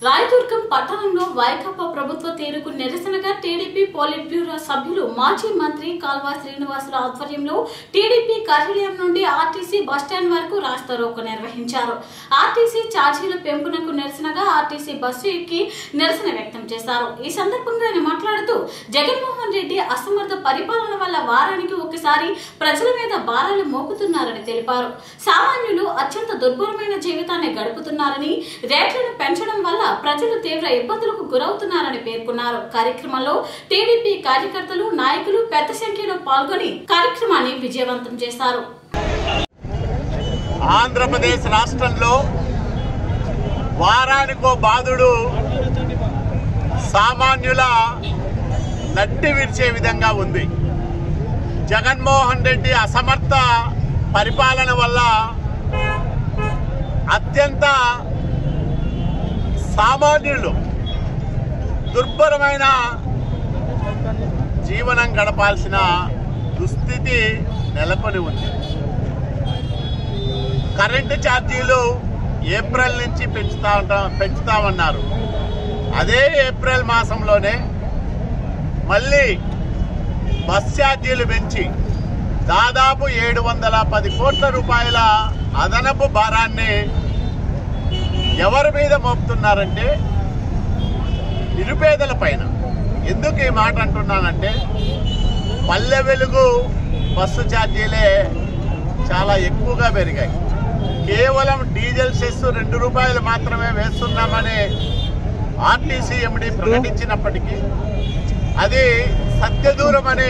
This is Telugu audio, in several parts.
రాయదుర్గం పట్టణంలో వైకాపా ప్రభుత్వ తీరుకు నిరసనగా టీడీపీ పోలిట్ బ్యూరో సభ్యులు మాజీ మంత్రి కాల్వా శ్రీనివాసుల ఆధ్వర్యంలో టీడీపీ కార్యాలయం నుండి ఆర్టీసీ బస్టాండ్ వరకు రాస్తారోకో నిర్వహించారు ఆర్టీసీ ఛార్జీల పెంపునకు నిరసనగా ఆర్టీసీ బస్సు ఎక్కి నిరసన వ్యక్తం చేశారు ఈ సందర్భంగా ఆయన మాట్లాడుతూ జగన్మోహన్ రెడ్డి అసమర్థ పరిపాలన వల్ల వారానికి ఒకసారి ప్రజల మీద భారాలు మోపుతున్నారని తెలిపారు సామాన్యులు అత్యంత దుర్భరమైన జీవితాన్ని గడుపుతున్నారని రేట్లను పెంచడం వల్ల ప్రజలు తీవ్ర ఇబ్బందులకు గురవుతున్నారని పేర్కొన్నారు కార్యక్రమంలో టీడీపీ కార్యకర్తలు నాయకులు పెద్ద సంఖ్యలో పాల్గొని కార్యక్రమాన్ని విజయవంతం చేశారు ఆంధ్రప్రదేశ్ రాష్ట్రంలో వారానికో బాధుడు సామాన్యుల నట్టి విరిచే విధంగా ఉంది జగన్మోహన్ రెడ్డి అసమర్థ పరిపాలన వల్ల అత్యంత సామాన్యులు దుర్భరమైన జీవనం గడపాల్సిన దుస్థితి నెలకొని ఉంది కరెంటు ఛార్జీలు ఏప్రిల్ నుంచి పెంచుతా ఉంటాం పెంచుతామన్నారు అదే ఏప్రిల్ మాసంలోనే మళ్ళీ బస్ ఛార్జీలు పెంచి దాదాపు ఏడు వందల పది కోట్ల రూపాయల అదనపు భారాన్ని ఎవరి మీద మోపుతున్నారంటే నిరుపేదల పైన ఎందుకు ఈ మాట అంటున్నానంటే పల్లె వెలుగు బస్సు ఛార్జీలే చాలా ఎక్కువగా పెరిగాయి కేవలం డీజిల్ సెస్ రెండు రూపాయలు మాత్రమే వేస్తున్నామని ఆర్టీసీ ఎండి ప్రకటించినప్పటికీ అది సత్యదూరం అని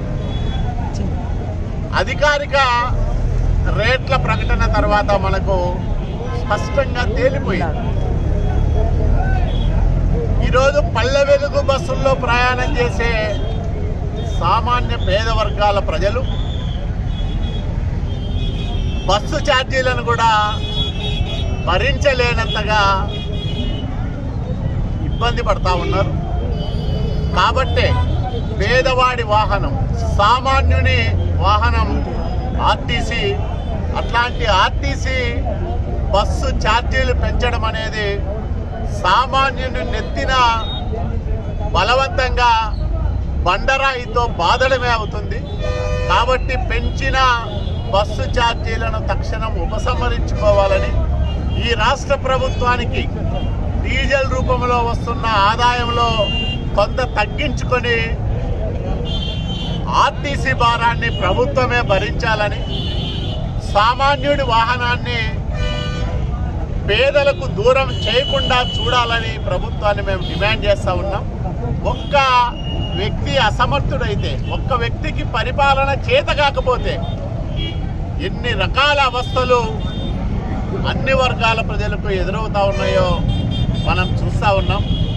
అధికారిక రేట్ల ప్రకటన తర్వాత మనకు స్పష్టంగా తేలిపోయింది ఈరోజు పల్లె వెలుగు బస్సుల్లో ప్రయాణం చేసే సామాన్య పేద వర్గాల ప్రజలు బస్సు ఛార్జీలను కూడా భరించలేనంతగా ఇబ్బంది పడతా ఉన్నారు కాబట్టే పేదవాడి వాహనం సామాన్యుని వాహనం ఆర్టీసీ అట్లాంటి ఆర్టీసీ బస్సు ఛార్జీలు పెంచడం అనేది సామాన్యుని నెత్తిన బలవంతంగా బండరాయితో బాధడమే అవుతుంది కాబట్టి పెంచిన బస్సు ఛార్జీలను తక్షణం ఉపసంహరించుకోవాలని ఈ రాష్ట్ర ప్రభుత్వానికి డీజిల్ రూపంలో వస్తున్న ఆదాయంలో కొంత తగ్గించుకొని ఆర్టీసీ భారాన్ని ప్రభుత్వమే భరించాలని సామాన్యుడి వాహనాన్ని పేదలకు దూరం చేయకుండా చూడాలని ప్రభుత్వాన్ని మేము డిమాండ్ చేస్తూ ఉన్నాం ఒక్క వ్యక్తి అసమర్థుడైతే ఒక్క వ్యక్తికి పరిపాలన చేత కాకపోతే ఎన్ని రకాల అవస్థలు అన్ని వర్గాల ప్రజలకు ఎదురవుతా ఉన్నాయో మనం చూస్తూ ఉన్నాం